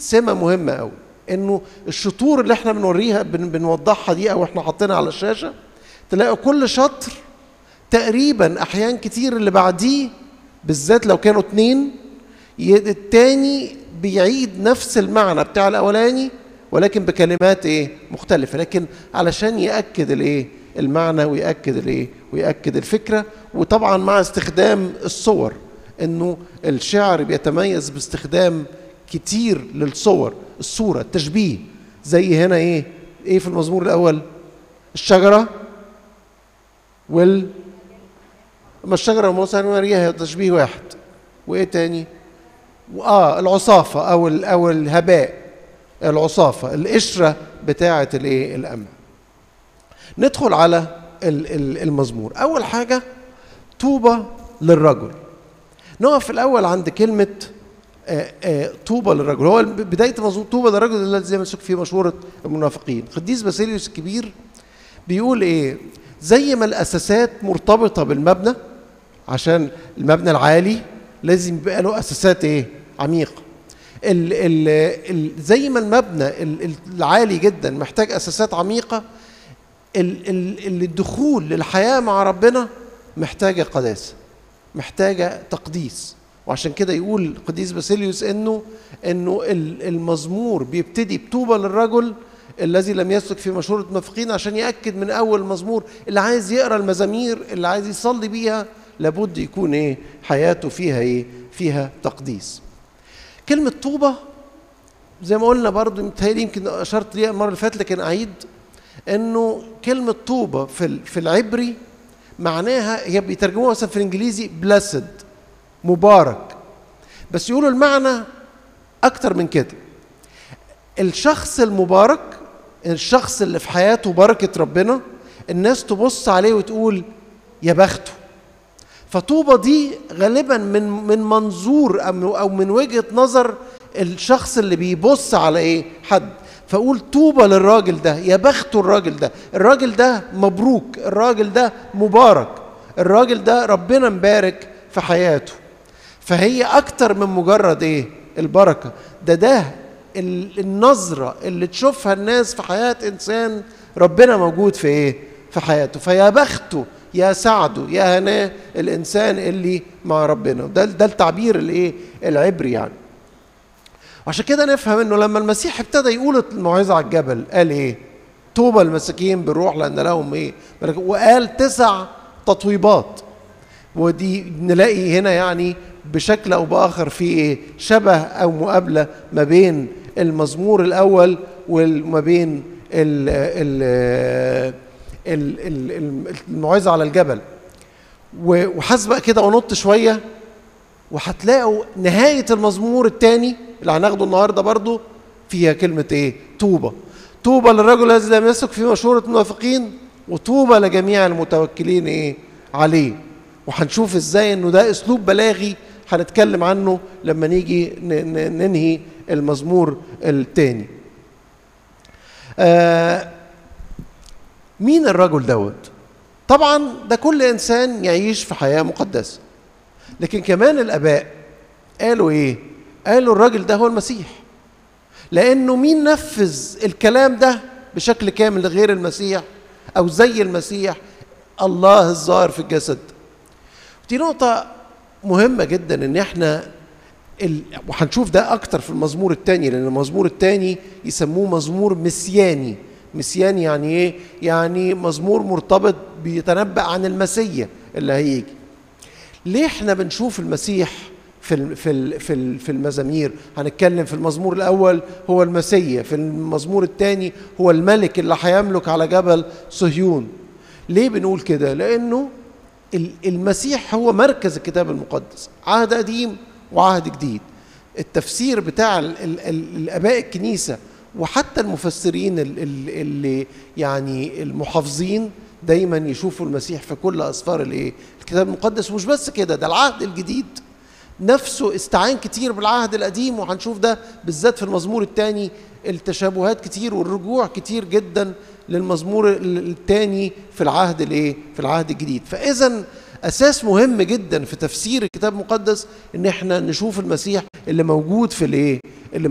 سمه مهمه قوي انه الشطور اللي احنا بنوريها بن بنوضحها دي او احنا حاطينها على الشاشه تلاقوا كل شطر تقريبا احيان كتير اللي بعديه بالذات لو كانوا اتنين التاني بيعيد نفس المعنى بتاع الاولاني ولكن بكلمات ايه مختلفه لكن علشان ياكد الايه المعنى وياكد الايه وياكد الفكره وطبعا مع استخدام الصور انه الشعر بيتميز باستخدام كتير للصور الصوره التشبيه زي هنا ايه ايه في المزمور الاول الشجره وال اما الشجره وموسى ماريا تشبيه واحد وايه تاني واه العصافه او ال او الهباء العصافه القشره بتاعه الايه الامل ندخل على المزمور اول حاجه طوبى للرجل نقف الاول عند كلمه آآ آآ طوبى للرجل هو بدايه المزمور طوبى للرجل الذي يمسك فيه مشوره المنافقين قديس باسيليوس الكبير بيقول ايه زي ما الاساسات مرتبطه بالمبنى عشان المبنى العالي لازم يبقى له اساسات ايه عميقه ال ال ال زي ما المبنى ال العالي جدا محتاج اساسات عميقه ال ال الدخول للحياه مع ربنا محتاجه قداسه محتاجه تقديس وعشان كده يقول قديس باسيليوس انه انه المزمور بيبتدي بطوبى للرجل الذي لم يسلك في مشورة المنافقين عشان يأكد من أول مزمور اللي عايز يقرأ المزامير اللي عايز يصلي بيها لابد يكون إيه حياته فيها إيه فيها تقديس كلمة طوبة زي ما قلنا برضو متهيألي يمكن أشرت ليها المرة اللي فاتت لكن أعيد إنه كلمة طوبة في في العبري معناها هي بيترجموها مثلا في الإنجليزي بلاسد مبارك بس يقولوا المعنى أكتر من كده الشخص المبارك الشخص اللي في حياته بركة ربنا الناس تبص عليه وتقول يا بخته فطوبة دي غالبا من من منظور او من وجهة نظر الشخص اللي بيبص على ايه حد فاقول طوبى للراجل ده يا بخته الراجل ده الراجل ده مبروك الراجل ده مبارك الراجل ده ربنا مبارك في حياته فهي اكتر من مجرد ايه البركه ده ده النظرة اللي تشوفها الناس في حياة إنسان ربنا موجود في إيه؟ في حياته فيا بخته يا سعده يا هناه الإنسان اللي مع ربنا ده ده التعبير الإيه؟ العبري يعني وعشان كده نفهم إنه لما المسيح ابتدى يقول الموعظة على الجبل قال إيه؟ طوبى المساكين بالروح لأن لهم إيه؟ وقال تسع تطويبات ودي نلاقي هنا يعني بشكل او باخر في ايه شبه او مقابله ما بين المزمور الاول وما بين الموعظه على الجبل وحسب كده ونط شويه وهتلاقوا نهايه المزمور الثاني اللي هناخده النهارده برضو فيها كلمه ايه طوبى طوبى للرجل الذي لم يسلك في مشوره المنافقين وطوبى لجميع المتوكلين ايه عليه وهنشوف ازاي انه ده اسلوب بلاغي هنتكلم عنه لما نيجي ننهي المزمور الثاني آه مين الرجل دوت طبعا ده كل انسان يعيش في حياه مقدسه لكن كمان الاباء قالوا ايه قالوا الراجل ده هو المسيح لانه مين نفذ الكلام ده بشكل كامل غير المسيح او زي المسيح الله الظاهر في الجسد دي نقطه مهمة جدا ان احنا ال... وهنشوف ده اكتر في المزمور الثاني لان المزمور الثاني يسموه مزمور مسياني مسياني يعني ايه يعني مزمور مرتبط بيتنبأ عن المسيا اللي هيجي ليه احنا بنشوف المسيح في ال في ال في ال في المزامير هنتكلم في المزمور الاول هو المسيا في المزمور الثاني هو الملك اللي هيملك على جبل صهيون ليه بنقول كده لانه المسيح هو مركز الكتاب المقدس عهد قديم وعهد جديد التفسير بتاع ال ال ال الاباء الكنيسه وحتى المفسرين اللي يعني المحافظين دايما يشوفوا المسيح في كل اسفار الايه الكتاب المقدس ومش بس كده ده العهد الجديد نفسه استعان كتير بالعهد القديم وهنشوف ده بالذات في المزمور الثاني التشابهات كتير والرجوع كتير جدا للمزمور الثاني في العهد الايه في العهد الجديد فاذا اساس مهم جدا في تفسير الكتاب المقدس ان احنا نشوف المسيح اللي موجود في الايه اللي